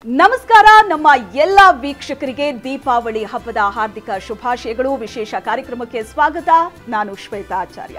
ನಮಸ್ಕಾರ ನಮ್ಮ ಎಲ್ಲ ವೀಕ್ಷಕರಿಗೆ ದೀಪಾವಳಿ ಹಬ್ಬದ ಹಾರ್ದಿಕ ಶುಭಾಶಯಗಳು ವಿಶೇಷ ಕಾರ್ಯಕ್ರಮಕ್ಕೆ ಸ್ವಾಗತ ನಾನು ಶ್ವೇತಾ ಆಚಾರ್ಯ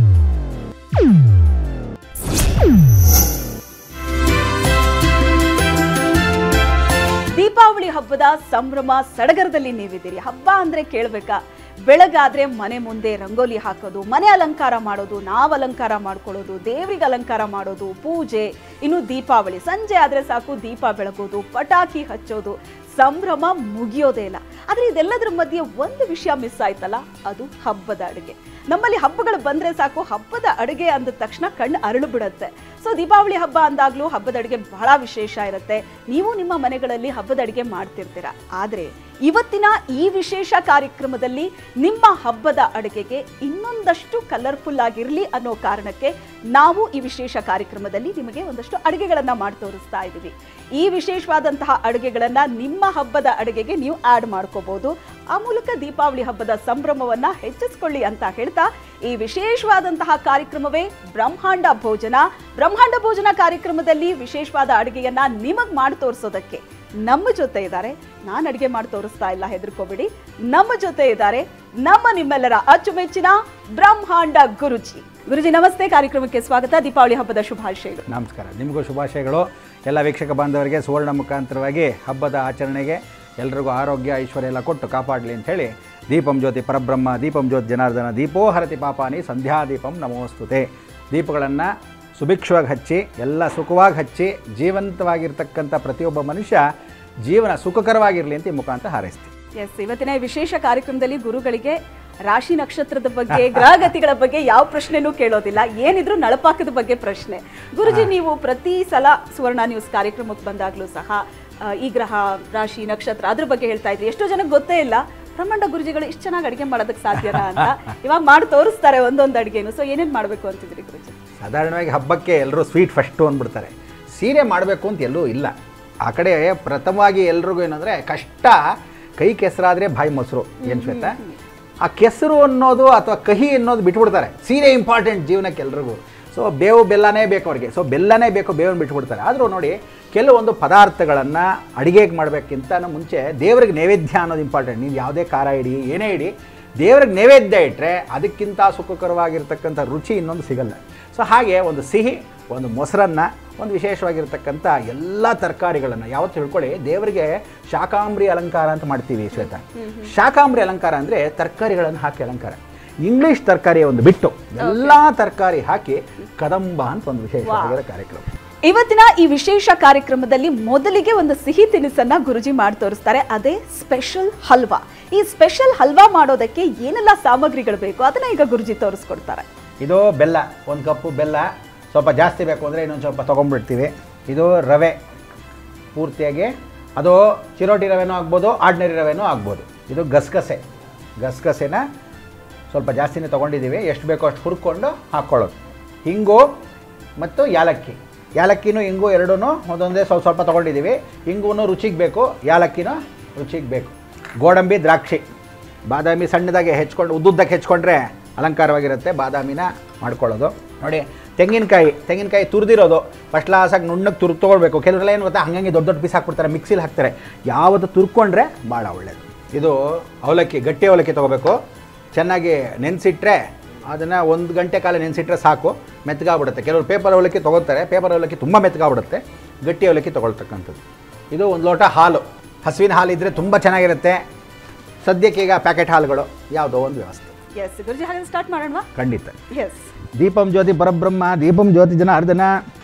ದೀಪಾವಳಿ ಹಬ್ಬದ ಸಂಭ್ರಮ ಸಡಗರದಲ್ಲಿ ನೀವಿದ್ದೀರಿ ಹಬ್ಬ ಅಂದ್ರೆ ಕೇಳ್ಬೇಕಾ ಬೆಳಗಾದ್ರೆ ಮನೆ ಮುಂದೆ ರಂಗೋಲಿ ಹಾಕೋದು ಮನೆ ಅಲಂಕಾರ ಮಾಡೋದು ನಾವು ಅಲಂಕಾರ ಮಾಡ್ಕೊಳ್ಳೋದು ದೇವರಿಗೆ ಅಲಂಕಾರ ಮಾಡೋದು ಪೂಜೆ ಇನ್ನು ದೀಪಾವಳಿ ಸಂಜೆ ಆದ್ರೆ ಸಾಕು ದೀಪ ಬೆಳಗೋದು ಪಟಾಕಿ ಹಚ್ಚೋದು ಸಂಭ್ರಮ ಮುಗಿಯೋದೇ ಇಲ್ಲ ಆದ್ರೆ ಇದೆಲ್ಲದರ ಮಧ್ಯೆ ಒಂದು ವಿಷಯ ಮಿಸ್ ಆಯ್ತಲ್ಲ ಅದು ಹಬ್ಬದ ಅಡುಗೆ ನಮ್ಮಲ್ಲಿ ಹಬ್ಬಗಳು ಬಂದ್ರೆ ಸಾಕು ಹಬ್ಬದ ಅಡುಗೆ ಅಂದ ತಕ್ಷಣ ಕಣ್ಣು ಅರಳು ಬಿಡುತ್ತೆ ಸೊ ದೀಪಾವಳಿ ಹಬ್ಬ ಅಂದಾಗ್ಲೂ ಹಬ್ಬದ ಅಡುಗೆ ಬಹಳ ವಿಶೇಷ ಇರುತ್ತೆ ನೀವು ನಿಮ್ಮ ಮನೆಗಳಲ್ಲಿ ಹಬ್ಬದ ಅಡುಗೆ ಮಾಡ್ತಿರ್ತೀರ ಆದ್ರೆ ಇವತ್ತಿನ ಈ ವಿಶೇಷ ಕಾರ್ಯಕ್ರಮದಲ್ಲಿ ನಿಮ್ಮ ಹಬ್ಬದ ಅಡುಗೆಗೆ ಇನ್ನೊಂದಷ್ಟು ಕಲರ್ಫುಲ್ ಆಗಿರಲಿ ಅನ್ನೋ ಕಾರಣಕ್ಕೆ ನಾವು ಈ ವಿಶೇಷ ಕಾರ್ಯಕ್ರಮದಲ್ಲಿ ನಿಮಗೆ ಒಂದಷ್ಟು ಅಡುಗೆಗಳನ್ನ ಮಾಡಿ ತೋರಿಸ್ತಾ ಇದ್ದೀವಿ ಈ ವಿಶೇಷವಾದಂತಹ ಅಡುಗೆಗಳನ್ನ ನಿಮ್ಮ ಹಬ್ಬದ ಅಡುಗೆಗೆ ನೀವು ಆಡ್ ಮಾಡ್ಕೋಬಹುದು ಆ ಮೂಲಕ ದೀಪಾವಳಿ ಹಬ್ಬದ ಸಂಭ್ರಮವನ್ನ ಹೆಚ್ಚಿಸ್ಕೊಳ್ಳಿ ಅಂತ ಹೇಳ್ತಾ ಈ ವಿಶೇಷವಾದಂತಹ ಕಾರ್ಯಕ್ರಮವೇ ಬ್ರಹ್ಮಾಂಡ ಭೋಜನ ಬ್ರಹ್ಮಾಂಡ ಭೋಜನ ಕಾರ್ಯಕ್ರಮದಲ್ಲಿ ವಿಶೇಷವಾದ ಅಡುಗೆಯನ್ನ ನಿಮಗ್ ಮಾಡಿ ತೋರಿಸೋದಕ್ಕೆ ನಮ್ಮ ಜೊತೆ ಇದ್ದಾರೆ ನಾನು ಅಡುಗೆ ಮಾಡಿ ತೋರಿಸ್ತಾ ಇಲ್ಲ ಹೆದರ್ಕೋಬೇಡಿ ನಮ್ಮ ಜೊತೆ ಇದ್ದಾರೆ ನಮ್ಮ ನಿಮ್ಮೆಲ್ಲರ ಅಚ್ಚುಮೆಚ್ಚಿನ ಬ್ರಹ್ಮಾಂಡ ಗುರುಜಿ ಗುರುಜಿ ನಮಸ್ತೆ ಕಾರ್ಯಕ್ರಮಕ್ಕೆ ಸ್ವಾಗತ ದೀಪಾವಳಿ ಹಬ್ಬದ ಶುಭಾಶಯಗಳು ನಮಸ್ಕಾರ ನಿಮಗೂ ಶುಭಾಶಯಗಳು ಎಲ್ಲ ವೀಕ್ಷಕ ಬಾಂಧವರಿಗೆ ಸುವರ್ಣ ಮುಖಾಂತರವಾಗಿ ಹಬ್ಬದ ಆಚರಣೆಗೆ ಎಲ್ರಿಗೂ ಆರೋಗ್ಯ ಐಶ್ವರ್ಯ ಎಲ್ಲ ಕೊಟ್ಟು ಕಾಪಾಡಲಿ ಅಂಥೇಳಿ ದೀಪಂ ಜ್ಯೋತಿ ಪರಬ್ರಹ್ಮ ದೀಪಂ ಜ್ಯೋತಿ ಜನಾರ್ದನ ದೀಪೋ ಹರತಿ ಪಾಪಾನಿ ಸಂಧ್ಯಾ ದೀಪಂ ನಮೋಸ್ತುತೆ ದೀಪಗಳನ್ನು ಸುಭಿಕ್ಷವಾಗಿ ಹಚ್ಚಿ ಎಲ್ಲ ಸುಖವಾಗಿ ಹಚ್ಚಿ ಜೀವಂತವಾಗಿರ್ತಕ್ಕಂಥ ಪ್ರತಿಯೊಬ್ಬ ಮನುಷ್ಯ ಜೀವನ ಸುಖಕರವಾಗಿರಲಿ ಅಂತ ಈ ಮುಖಾಂತರ ಹಾರೈಸ್ತೀವಿ ಎಸ್ ಇವತ್ತಿನ ಈ ವಿಶೇಷ ಕಾರ್ಯಕ್ರಮದಲ್ಲಿ ಗುರುಗಳಿಗೆ ರಾಶಿ ನಕ್ಷತ್ರದ ಬಗ್ಗೆ ಗ್ರಹಗತಿಗಳ ಬಗ್ಗೆ ಯಾವ ಪ್ರಶ್ನೆನೂ ಕೇಳೋದಿಲ್ಲ ಏನಿದ್ರು ನಳಪಾಕದ ಬಗ್ಗೆ ಪ್ರಶ್ನೆ ಗುರುಜಿ ನೀವು ಪ್ರತಿ ಸಲ ಸುವರ್ಣ ನ್ಯೂಸ್ ಕಾರ್ಯಕ್ರಮಕ್ಕೆ ಬಂದಾಗ್ಲೂ ಸಹ ಆ, ಈ ಗ್ರಹ ರಾಶಿ ನಕ್ಷತ್ರ ಅದ್ರ ಬಗ್ಗೆ ಹೇಳ್ತಾ ಇದ್ರಿ ಎಷ್ಟೋ ಜನಕ್ಕೆ ಗೊತ್ತೇ ಇಲ್ಲ ಬ್ರಹ್ಮಾಂಡ ಗುರುಜಿಗಳು ಇಷ್ಟು ಚೆನ್ನಾಗಿ ಅಡುಗೆ ಮಾಡೋದಕ್ಕೆ ಸಾಧ್ಯನಾ ಅಂತ ಇವಾಗ ಮಾಡಿ ತೋರಿಸ್ತಾರೆ ಒಂದೊಂದು ಅಡುಗೆನು ಸೊ ಏನೇನು ಮಾಡಬೇಕು ಅಂತಿದ್ರಿ ಗುರುಜಿ ಸಾಧಾರಣವಾಗಿ ಹಬ್ಬಕ್ಕೆ ಎಲ್ಲರೂ ಸ್ವೀಟ್ ಫಸ್ಟು ಅಂದ್ಬಿಡ್ತಾರೆ ಸೀರೆ ಮಾಡಬೇಕು ಅಂತ ಎಲ್ಲೂ ಇಲ್ಲ ಆ ಕಡೆ ಪ್ರಥಮವಾಗಿ ಎಲ್ರಿಗೂ ಏನಂದರೆ ಕಷ್ಟ ಕೈ ಕೆಸರಾದರೆ ಬಾಯಿ ಮೊಸರು ಏನು ಶ್ವೇತಾ ಆ ಕೆಸರು ಅನ್ನೋದು ಅಥವಾ ಕಹಿ ಅನ್ನೋದು ಬಿಟ್ಬಿಡ್ತಾರೆ ಸೀರೆ ಇಂಪಾರ್ಟೆಂಟ್ ಜೀವನಕ್ಕೆ ಎಲ್ರಿಗೂ ಸೊ ಬೇವು ಬೆಲ್ಲನೇ ಬೇಕು ಅವ್ರಿಗೆ ಸೊ ಬೆಲ್ಲನೇ ಬೇಕು ಬೇವನ್ನ ಬಿಟ್ಬಿಡ್ತಾರೆ ಆದರೂ ನೋಡಿ ಕೆಲವೊಂದು ಪದಾರ್ಥಗಳನ್ನು ಅಡಿಗೆಗೆ ಮಾಡಬೇಕಿಂತ ಮುಂಚೆ ದೇವ್ರಿಗೆ ನೈವೇದ್ಯ ಅನ್ನೋದು ಇಂಪಾರ್ಟೆಂಟ್ ನೀವು ಯಾವುದೇ ಖಾರ ಇಡಿ ಏನೇ ಇಡಿ ದೇವ್ರಿಗೆ ನೈವೇದ್ಯ ಇಟ್ಟರೆ ಅದಕ್ಕಿಂತ ಸುಖಕರವಾಗಿರ್ತಕ್ಕಂಥ ರುಚಿ ಇನ್ನೊಂದು ಸಿಗಲ್ಲ ಸೊ ಹಾಗೆ ಒಂದು ಸಿಹಿ ಒಂದು ಮೊಸರನ್ನ ಒಂದು ವಿಶೇಷವಾಗಿರ್ತಕ್ಕಂಥ ಎಲ್ಲ ತರಕಾರಿಗಳನ್ನು ಯಾವತ್ತು ತಿಳ್ಕೊಳ್ಳಿ ದೇವರಿಗೆ ಶಾಕಾಂಬರಿ ಅಲಂಕಾರ ಅಂತ ಮಾಡ್ತೀವಿ ಶ್ವೇತಾ ಶಾಕಾಂಬರಿ ಅಲಂಕಾರ ಅಂದರೆ ತರಕಾರಿಗಳನ್ನು ಹಾಕಿ ಅಲಂಕಾರ ಇಂಗ್ಲೀಷ್ ತರಕಾರಿ ಒಂದು ಬಿಟ್ಟು ಎಲ್ಲ ತರಕಾರಿ ಹಾಕಿ ಕದಂಬ ಅಂತ ಒಂದು ವಿಶೇಷವಾಗಿರೋ ಕಾರ್ಯಕ್ರಮ ಇವತ್ತಿನ ಈ ವಿಶೇಷ ಕಾರ್ಯಕ್ರಮದಲ್ಲಿ ಮೊದಲಿಗೆ ಒಂದು ಸಿಹಿ ತಿನಿಸನ್ನ ಗುರುಜಿ ಮಾಡಿ ತೋರಿಸ್ತಾರೆ ಅದೇ ಸ್ಪೆಷಲ್ ಹಲ್ವಾ ಈ ಸ್ಪೆಷಲ್ ಹಲ್ವಾ ಮಾಡೋದಕ್ಕೆ ಏನೆಲ್ಲ ಸಾಮಗ್ರಿಗಳು ಬೇಕು ಅದನ್ನ ಈಗ ಗುರುಜಿ ತೋರಿಸ್ಕೊಡ್ತಾರೆ ಇದು ಬೆಲ್ಲ ಒಂದು ಕಪ್ಪು ಬೆಲ್ಲ ಸ್ವಲ್ಪ ಜಾಸ್ತಿ ಬೇಕು ಅಂದರೆ ಇನ್ನೊಂದು ಸ್ವಲ್ಪ ತೊಗೊಂಡ್ಬಿಡ್ತೀವಿ ಇದು ರವೆ ಪೂರ್ತಿಯಾಗಿ ಅದು ಚಿರೋಟಿ ರವೆನೂ ಆಗ್ಬೋದು ಆರ್ಡಿನರಿ ರವೆನೂ ಆಗ್ಬೋದು ಇದು ಗಸಗಸೆ ಗಸಗಸೆನ ಸ್ವಲ್ಪ ಜಾಸ್ತಿನೇ ತೊಗೊಂಡಿದ್ದೀವಿ ಎಷ್ಟು ಬೇಕೋ ಅಷ್ಟು ಹುರ್ಕೊಂಡು ಹಾಕ್ಕೊಳ್ಳೋದು ಹಿಂಗು ಮತ್ತು ಯಾಲಕ್ಕಿ ಯಾಲಕ್ಕಿನೂ ಹಿಂಗು ಎರಡೂ ಒಂದೊಂದೇ ಸ್ವಲ್ಪ ಸ್ವಲ್ಪ ತೊಗೊಂಡಿದ್ದೀವಿ ಹಿಂಗೂ ರುಚಿಗೆ ಬೇಕು ಯಾಲಕ್ಕಿನೂ ರುಚಿಗೆ ಬೇಕು ಗೋಡಂಬಿ ದ್ರಾಕ್ಷಿ ಬಾದಾಮಿ ಸಣ್ಣದಾಗಿ ಹೆಚ್ಕೊಂಡು ಉದ್ದುದ್ದಕ್ಕೆ ಹೆಚ್ಕೊಂಡ್ರೆ ಅಲಂಕಾರವಾಗಿರುತ್ತೆ ಬಾದಾಮಿನ ಮಾಡ್ಕೊಳ್ಳೋದು ನೋಡಿ ತೆಂಗಿನಕಾಯಿ ತೆಂಗಿನಕಾಯಿ ತುರಿದಿರೋದು ಫಸ್ಟ್ ಕ್ಲಾಸಾಗಿ ನುಣ್ಣಗೆ ತುರ್ದು ತೊಗೊಳ್ಬೇಕು ಕೆಲವರೆಲ್ಲ ಏನು ಗೊತ್ತಾ ಹಂಗಾಗಿ ದೊಡ್ಡ ದೊಡ್ಡ ಪೀಸ್ ಹಾಕ್ಬಿಡ್ತಾರೆ ಮಿಕ್ಸಿಲಿ ಹಾಕ್ತಾರೆ ಯಾವತ್ತು ತುರ್ಕೊಂಡ್ರೆ ಭಾಳ ಒಳ್ಳೆಯದು ಇದು ಅವಲಕ್ಕಿ ಗಟ್ಟಿ ಅವಲಕ್ಕಿ ತೊಗೋಬೇಕು ಚೆನ್ನಾಗಿ ನೆನೆಸಿಟ್ರೆ ಅದನ್ನು ಒಂದು ಗಂಟೆ ಕಾಲ ನೆನೆಸಿಟ್ರೆ ಸಾಕು ಮೆತ್ತಗಾಗ್ಬಿಡುತ್ತೆ ಕೆಲವರು ಪೇಪರ್ ಅವಲಕ್ಕಿ ತೊಗೊತಾರೆ ಪೇಪರ್ ಅವಲಕ್ಕಿ ತುಂಬ ಮೆತ್ತಗಾಗ್ಬಿಡುತ್ತೆ ಗಟ್ಟಿ ಅವಲಕ್ಕಿ ತೊಗೊಳ್ತಕ್ಕಂಥದ್ದು ಇದು ಒಂದು ಲೋಟ ಹಾಲು ಹಸುವಿನ ಹಾಲು ಇದ್ದರೆ ತುಂಬ ಚೆನ್ನಾಗಿರುತ್ತೆ ಸದ್ಯಕ್ಕೆ ಈಗ ಪ್ಯಾಕೆಟ್ ಹಾಲುಗಳು ಯಾವುದೋ ಒಂದು ವ್ಯವಸ್ಥೆ ಎಸ್ ಗುರುಜಿ ಹಾಗೆ ಸ್ಟಾರ್ಟ್ ಮಾಡೋಣ ಖಂಡಿತ ಎಸ್ ದೀಪಂ ಜ್ಯೋತಿ ಪರಬ್ರಹ್ಮ ದೀಪಂ ಜ್ಯೋತಿ ಜನಾರ್ದನ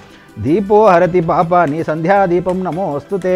ದೀಪೋ ಹರತಿ ಪಾಪ ನೀ ಸಂಧ್ಯಾ ದೀಪಂ ನಮೋ ಅಸ್ತುತೆ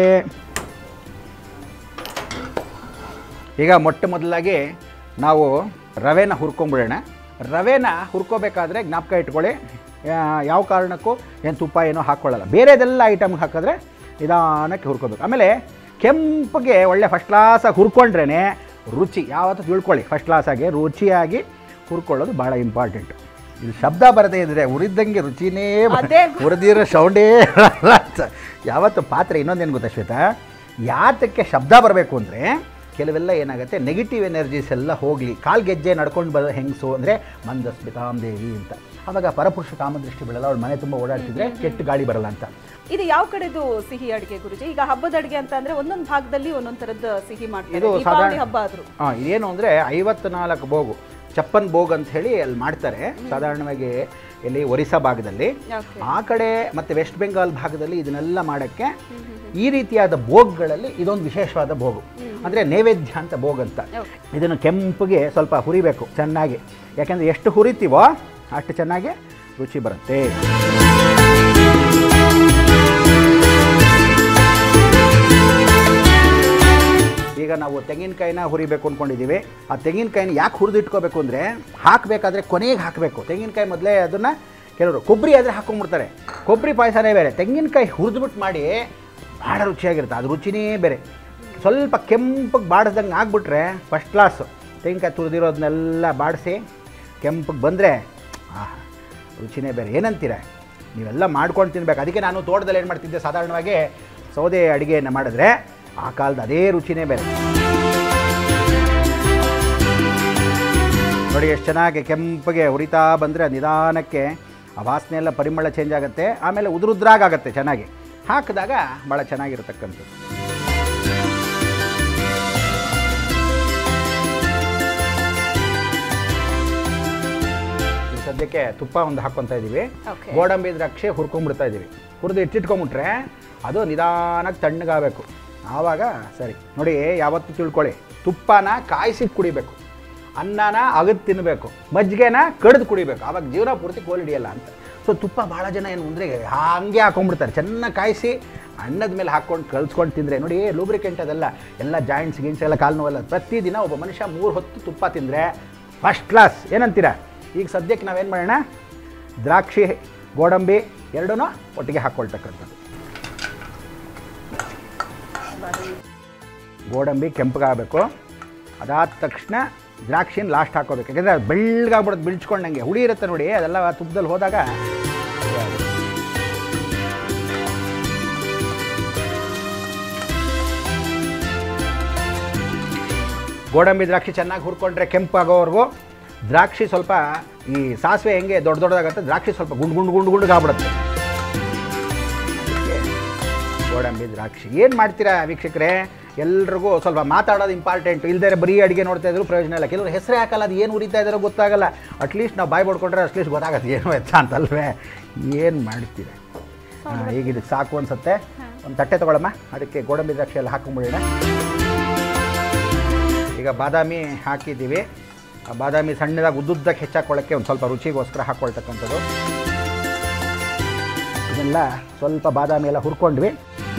ಈಗ ಮೊಟ್ಟ ಮೊದಲಾಗಿ ನಾವು ರವೆನ ಹುರ್ಕೊಂಬಿಡೋಣ ರವೆನ ಹುರ್ಕೋಬೇಕಾದ್ರೆ ಜ್ಞಾಪಕ ಇಟ್ಕೊಳ್ಳಿ ಯಾ- ಯಾವ ಕಾರಣಕ್ಕೂ ಏನು ತುಪ್ಪ ಏನೋ ಹಾಕ್ಕೊಳ್ಳಲ್ಲ ಬೇರೆದೆಲ್ಲ ಐಟಮ್ಗೆ ಹಾಕಿದ್ರೆ ನಿಧಾನಕ್ಕೆ ಹುರ್ಕೋಬೇಕು ಆಮೇಲೆ ಕೆಂಪಗೆ ಒಳ್ಳೆ ಫಸ್ಟ್ ಕ್ಲಾಸಾಗಿ ಹುರ್ಕೊಂಡ್ರೇ ರುಚಿ ಯಾವತ್ತೂ ತಿಳ್ಕೊಳ್ಳಿ ಫಸ್ಟ್ ಕ್ಲಾಸಾಗಿ ರುಚಿಯಾಗಿ ಹುರ್ಕೊಳ್ಳೋದು ಭಾಳ ಇಂಪಾರ್ಟೆಂಟ್ ಇದು ಶಬ್ದ ಬರದೇ ಇದ್ದರೆ ಉರಿದಂಗೆ ರುಚಿನೇ ಬ- ಅದೇ ಉರಿದಿರೋ ಸೌಂಡೇ ಬರಲ್ಲ ಅಂತ. ಯಾವತ್ತು ಪಾತ್ರೆ ಇನ್ನೊಂದೇನು ಗೊತ್ತಾ ಶ್ವೇತಾ ಯಾತಕ್ಕೆ ಶಬ್ದ ಬರಬೇಕು ಅಂದರೆ ಕೆಲವೆಲ್ಲ ಏನಾಗುತ್ತೆ ನೆಗೆಟಿವ್ ಎನರ್ಜೀಸ್ ಎಲ್ಲ ಹೋಗಲಿ ಕಾಲು ಗೆಜ್ಜೆ ನಡ್ಕೊಂಡು ಬರೋ ಹೆಂಗಸು ಅಂದರೆ ಮಂದಸ್ಮಿತಾಂ ದೇವಿ ಅಂತ ಆವಾಗ ಪರಪುರುಷ ಕಾಮದೃಷ್ಟಿ ಬೀಳಲ್ಲ ಅವಳು ಮನೆ ತುಂಬ ಓಡಾಡ್ತಿದ್ರೆ ಕೆಟ್ಟ ಗಾಳಿ ಬರಲ್ಲ ಅಂತ ಇದು ಯಾವ ಕಡೆದು ಸಿಹಿ ಅಡಿಗೆ ಗುರುಜಿ ಈಗ ಹಬ್ಬದ ಅಡಿಗೆ ಅಂತ ಅಂದ್ರೆ ಒಂದೊಂದು ಭಾಗದಲ್ಲಿ ಒಂದೊಂದ್ ತರದ ಸಿಹಿ ಮಾಡ್ತಾರೆ ಇದು ದೀಪಾವಳಿ ಸಾಧಾರಣ- ಹಬ್ಬ ಆದ್ರೂ ಹಾಂ ಇದೇನು ಅಂದರೆ ಐವತ್ನಾಲ್ಕು ಬೋಗು ಚಪ್ಪನ್ ಬೋಗ್ ಅಂತ ಹೇಳಿ ಅಲ್ಲಿ ಮಾಡ್ತಾರೆ ಸಾಧಾರಣವಾಗಿ ಇಲ್ಲಿ ಒರಿಸ್ಸಾ ಭಾಗದಲ್ಲಿ Okay. ಆ ಕಡೆ ಮತ್ತು ವೆಸ್ಟ್ ಬೆಂಗಾಲ್ ಭಾಗದಲ್ಲಿ ಇದನ್ನೆಲ್ಲ ಮಾಡೋಕ್ಕೆ ಈ ರೀತಿಯಾದ ಬೋಗ್ಗಳಲ್ಲಿ ಇದೊಂದು ವಿಶೇಷವಾದ ಬೋಗು ಅಂದರೆ ನೈವೇದ್ಯ ಅಂತ ಬೋಗ್ ಅಂತ Okay. ಇದನ್ನು ಕೆಂಪಗೆ ಸ್ವಲ್ಪ ಹುರಿಬೇಕು ಚೆನ್ನಾಗಿ ಯಾಕೆಂದರೆ ಎಷ್ಟು ಹುರಿತೀವೋ ಅಷ್ಟು ಚೆನ್ನಾಗಿ ರುಚಿ ಬರುತ್ತೆ ಈಗ ನಾವು ತೆಂಗಿನಕಾಯಿನ ಹುರಿಬೇಕು ಅಂದ್ಕೊಂಡಿದ್ದೀವಿ ಆ ತೆಂಗಿನಕಾಯಿನ ಯಾಕೆ ಹುರಿದಿಟ್ಕೋಬೇಕು ಅಂದರೆ ಹಾಕಬೇಕಾದ್ರೆ ಕೊನೆಗೆ ಹಾಕಬೇಕು ತೆಂಗಿನಕಾಯಿ ಮೊದಲೇ ಅದನ್ನು ಕೆಲವರು ಕೊಬ್ಬರಿ ಆದರೆ ಹಾಕೊಂಡ್ಬಿಡ್ತಾರೆ ಕೊಬ್ಬರಿ ಪಾಯಸನೇ ಬೇರೆ ತೆಂಗಿನಕಾಯಿ ಹುರಿದ್ಬಿಟ್ಟು ಮಾಡಿ ಭಾಳ ರುಚಿಯಾಗಿರುತ್ತೆ ಅದು ರುಚಿನೇ ಬೇರೆ ಸ್ವಲ್ಪ ಕೆಂಪಗೆ ಬಾಡಿಸ್ದಂಗೆ ಆಗ್ಬಿಟ್ರೆ ಫಸ್ಟ್ ಕ್ಲಾಸು ತೆಂಗಿನಕಾಯಿ ತುರಿದಿರೋದನ್ನೆಲ್ಲ ಬಾಡಿಸಿ ಕೆಂಪಗೆ ಬಂದರೆ ಆಹಾ ರುಚಿನೇ ಬೇರೆ ಏನಂತೀರ ನೀವೆಲ್ಲ ಮಾಡ್ಕೊಂಡು ತಿನ್ಬೇಕು ಅದಕ್ಕೆ ನಾನು ತೋಟದಲ್ಲಿ ಏನು ಮಾಡ್ತಿದ್ದೆ ಸಾಧಾರಣವಾಗಿ ಸೌದೆ ಅಡುಗೆಯನ್ನು ಮಾಡಿದ್ರೆ ಆ ಕಾಲದ ಅದೇ ರುಚಿನೇ ಬೇರೆ ನೋಡಿ ಎಷ್ಟು ಚೆನ್ನಾಗಿ ಕೆಂಪಗೆ ಹುರಿತಾ ಬಂದರೆ ನಿಧಾನಕ್ಕೆ ಆ ವಾಸನೆ ಎಲ್ಲ ಪರಿಮಳ ಚೇಂಜ್ ಆಗುತ್ತೆ ಆಮೇಲೆ ಉದುರುದ್ರಾಗತ್ತೆ ಚೆನ್ನಾಗಿ ಹಾಕಿದಾಗ ಭಾಳ ಚೆನ್ನಾಗಿರತಕ್ಕಂಥದ್ದು ಈ ಸದ್ಯಕ್ಕೆ ತುಪ್ಪ ಒಂದು ಹಾಕ್ಕೊತಾ ಇದ್ದೀವಿ Okay. ಗೋಡಂಬಿ ದ್ರಾಕ್ಷಿ ಹುರ್ಕೊಂಡ್ಬಿಡ್ತಾ ಇದ್ದೀವಿ ಹುರಿದು ಇಟ್ಟಿಟ್ಕೊಂಬಿಟ್ರೆ ಅದು ನಿಧಾನಕ್ಕೆ ತಣ್ಣಗಾಗಬೇಕು ಆವಾಗ ಸರಿ ನೋಡಿ ಯಾವತ್ತು ತಿಳ್ಕೊಳ್ಳಿ ತುಪ್ಪನ ಕಾಯಿಸಿ ಕುಡಿಬೇಕು ಅನ್ನನ ಅಗದು ತಿನ್ನಬೇಕು ಮಜ್ಜಿಗೆನ ಕಡ್ದು ಕುಡಿಬೇಕು ಆವಾಗ ಜೀವನ ಪೂರ್ತಿ ಕೋಲ್ ಹಿಡಿಯಲ್ಲ ಅಂತ ಸೊ ತುಪ್ಪ ಭಾಳ ಜನ ಏನು ಅಂದರೆ ಹಾಗೆ ಹಾಕೊಂಡ್ಬಿಡ್ತಾರೆ ಚೆನ್ನಾಗಿ ಕಾಯಿಸಿ ಅನ್ನದ ಮೇಲೆ ಹಾಕ್ಕೊಂಡು ಕಲ್ಸ್ಕೊಂಡು ತಿಂದರೆ ನೋಡಿ ಲೂಬ್ರಿಕೆಂಟ್ ಅದೆಲ್ಲ ಎಲ್ಲ ಜಾಯಿಂಟ್ಸ್ ಗಿಂಟ್ಸ್ ಎಲ್ಲ ಕಾಲು ನೋವೆಲ್ಲ ಪ್ರತಿದಿನ ಒಬ್ಬ ಮನುಷ್ಯ ಮೂರು ಹೊತ್ತು ತುಪ್ಪ ತಿಂದರೆ ಫಸ್ಟ್ ಕ್ಲಾಸ್ ಏನಂತೀರಾ ಈಗ ಸದ್ಯಕ್ಕೆ ನಾವೇನು ಮಾಡೋಣ ದ್ರಾಕ್ಷಿ ಗೋಡಂಬಿ ಎರಡೂ ಒಟ್ಟಿಗೆ ಹಾಕ್ಕೊಳ್ತಕ್ಕಂಥದ್ದು ಗೋಡಂಬಿ ಕೆಂಪಗಾಗಬೇಕು ಅದಾದ ತಕ್ಷಣ ದ್ರಾಕ್ಷಿನ ಲಾಸ್ಟ್ ಹಾಕೋಬೇಕು ಯಾಕೆಂದರೆ ಅದು ಬೆಳ್ಳಗಾಗ್ಬಿಡೋದು ಬಿಳ್ಚ್ಕೊಂಡಂಗೆ ಹುಳಿ ಇರುತ್ತೆ ನೋಡಿ ಅದೆಲ್ಲ ತುಪ್ಪದಲ್ಲಿ ಹೋದಾಗ ಗೋಡಂಬಿ ದ್ರಾಕ್ಷಿ ಚೆನ್ನಾಗಿ ಹುರ್ಕೊಂಡ್ರೆ ಕೆಂಪಾಗೋವರೆಗೂ ದ್ರಾಕ್ಷಿ ಸ್ವಲ್ಪ ಈ ಸಾಸಿವೆ ಹೆಂಗೆ ದೊಡ್ಡ ದೊಡ್ಡದಾಗುತ್ತೆ ದ್ರಾಕ್ಷಿ ಸ್ವಲ್ಪ ಗುಂಡು ಗುಂಡು ಗುಂಡು ಗುಂಡುಗಾಗ್ಬಿಡುತ್ತೆ ಅದಕ್ಕೆ ಗೋಡಂಬಿ ದ್ರಾಕ್ಷಿ ಏನು ಮಾಡ್ತೀರಾ ವೀಕ್ಷಕರೇ ಎಲ್ರಿಗೂ ಸ್ವಲ್ಪ ಮಾತಾಡೋದು ಇಂಪಾರ್ಟೆಂಟ್ ಇಲ್ದೇ ಬರೀ ಅಡುಗೆ ನೋಡ್ತಾ ಇದ್ರು ಪ್ರಯೋಜನ ಇಲ್ಲ ಕೆಲವರು ಹೆಸರೇ ಹಾಕಲ್ಲ ಅದು ಏನು ಉರಿತಾ ಇದ್ದಾರೋ ಗೊತ್ತಾಗಲ್ಲ ಅಟ್ಲೀಸ್ಟ್ ನಾವು ಬಾಯ್ ಬಡ್ಕೊಂಡ್ರೆ ಅಟ್ಲೀಸ್ಟ್ ಗೊತ್ತಾಗತ್ತೆ ಏನು ಎತ್ತ ಅಂತಲ್ವೇ ಏನು ಮಾಡ್ತೀರಾ ಹಾಂ ಈಗ ಇದಕ್ಕೆ ಸಾಕು ಅನ್ಸುತ್ತೆ ಒಂದು ತಟ್ಟೆ ತೊಗೊಳಮ್ಮ ಅದಕ್ಕೆ ಗೋಡಂಬಿ ದ್ರಾಕ್ಷಿ ಎಲ್ಲ ಹಾಕೊಂಬಿಡೋಣ ಈಗ ಬಾದಾಮಿ ಹಾಕಿದ್ದೀವಿ ಆ ಬಾದಾಮಿ ಸಣ್ಣದಾಗಿ ಉದ್ದುದ್ದಕ್ಕೆ ಹೆಚ್ಚಾಕೊಳ್ಳೋಕ್ಕೆ ಒಂದು ಸ್ವಲ್ಪ ರುಚಿಗೋಸ್ಕರ ಹಾಕ್ಕೊಳ್ತಕ್ಕಂಥದ್ದು ಇದೆಲ್ಲ ಸ್ವಲ್ಪ ಬಾದಾಮಿ ಎಲ್ಲ ಹುರ್ಕೊಂಡ್ವಿ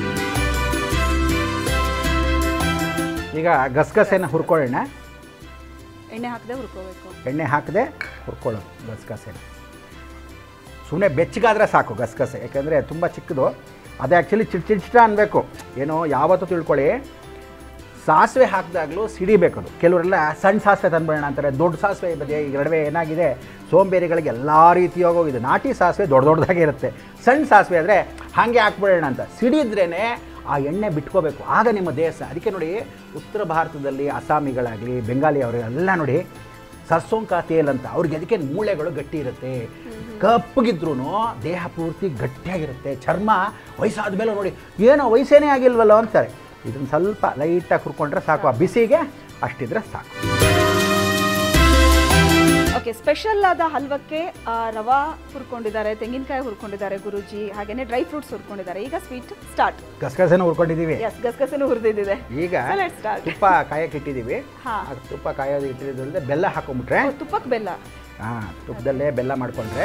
ಈಗ ಗಸಗಸೆನ ಹುರ್ಕೊಳ್ಳೋಣ ಎಣ್ಣೆ ಹಾಕದೆ ಹುರ್ಕೋಬೇಕು ಎಣ್ಣೆ ಹಾಕದೆ ಹುರ್ಕೊಳ್ಳೋದು ಗಸಗಸೆನ ಸುಮ್ಮನೆ ಬೆಚ್ಚಗಾದ್ರೆ ಸಾಕು ಗಸಗಸೆ ಯಾಕೆಂದರೆ ತುಂಬ ಚಿಕ್ಕದು ಅದು ಆ್ಯಕ್ಚುಲಿ ಚಿಟ್ ಚಿಟ್ಟ ಅನ್ಬೇಕು ಏನೋ ಯಾವತ್ತೂ ತಿಳ್ಕೊಳ್ಳಿ ಸಾಸಿವೆ ಹಾಕಿದಾಗಲೂ ಸಿಡಿಬೇಕದು ಕೆಲವರೆಲ್ಲ ಸಣ್ಣ ಸಾಸಿವೆ ತಂದ್ಬಿಡೋಣ ಅಂತಾರೆ ದೊಡ್ಡ ಸಾಸಿವೆ ಬದಿಯ ಈ ನಡುವೆ ಏನಾಗಿದೆ ಸೋಂಬೇರಿಗಳಿಗೆ ಎಲ್ಲ ರೀತಿಯಾಗೋಗಿದೆ ನಾಟಿ ಸಾಸಿವೆ ದೊಡ್ಡ ದೊಡ್ಡದಾಗೆ ಇರುತ್ತೆ ಸಣ್ಣ ಸಾಸಿವೆ ಆದರೆ ಹಾಗೆ ಹಾಕ್ಬಿಡೋಣ ಅಂತ ಸಿಡಿದ್ರೇ ಆ ಎಣ್ಣೆ ಬಿಟ್ಕೋಬೇಕು ಆಗ ನಿಮ್ಮ ದೇಹ ಸ- ಅದಕ್ಕೆ ನೋಡಿ ಉತ್ತರ ಭಾರತದಲ್ಲಿ ಅಸ್ಸಾಮಿಗಳಾಗಲಿ ಬೆಂಗಾಲಿ ಅವರೆಲ್ಲ ನೋಡಿ ಸರ್ಸೋಂಕಾ ತೇಲ್ ಅಂತ ಅವ್ರಿಗೆ ಅದಕ್ಕೆ ಮೂಳೆಗಳು ಗಟ್ಟಿ ಇರುತ್ತೆ ಕಪ್ಪಗಿದ್ರೂ ದೇಹ ಪೂರ್ತಿ ಗಟ್ಟಿಯಾಗಿರುತ್ತೆ ಚರ್ಮ ವಯಸ್ಸಾದ ಮೇಲೆ ನೋಡಿ ಏನೋ ವಯಸ್ಸೇನೇ ಆಗಿಲ್ವಲ್ಲ ಅಂತಾರೆ ಇದನ್ನು ಸ್ವಲ್ಪ ಲೈಟಾಗಿ ಹುರ್ಕೊಂಡ್ರೆ ಸಾಕು ಆ ಬಿಸಿಗೆ ಅಷ್ಟಿದ್ರೆ ಸಾಕು ಓಕೆ ಸ್ಪೆಷಲ್ ಆದ ಹಲ್ವಕ್ಕೆ ಆ, ರವಾ ಹುರ್ಕೊಂಡಿದ್ದಾರೆ ತೆಂಗಿನಕಾಯಿ ಹುರ್ಕೊಂಡಿದ್ದಾರೆ ಗುರುಜಿ ಹಾಗೇನೆ ಡ್ರೈ ಫ್ರೂಟ್ಸ್ ಹುರ್ಕೊಂಡಿದ್ದಾರೆ ಈಗ ಸ್ವೀಟ್ ಸ್ಟಾರ್ಟ್ ಗಸಗಸೆನ ಹುರ್ಕೊಂಡಿದ್ದೀವಿ ಎಸ್ ಗಸಗಸೆನೂ ಹುರಿದಿದೆ ಈಗ let's start. ತುಪ್ಪ ಕಾಯಕ್ಕೆ ಇಟ್ಟಿದ್ದೀವಿ ಹಾ. ಆ ತುಪ್ಪ ಕಾಯೋದು ಇಟ್ಟಿರೋದ್ರಿಂದ ಬೆಲ್ಲ ಹಾಕೊಂಬಿಟ್ರೆ ತುಪ್ಪಕ್ಕೆ ಬೆಲ್ಲ ಹಾಂ ತುಪ್ಪದಲ್ಲೇ ಬೆಲ್ಲ ಮಾಡಿಕೊಂಡ್ರೆ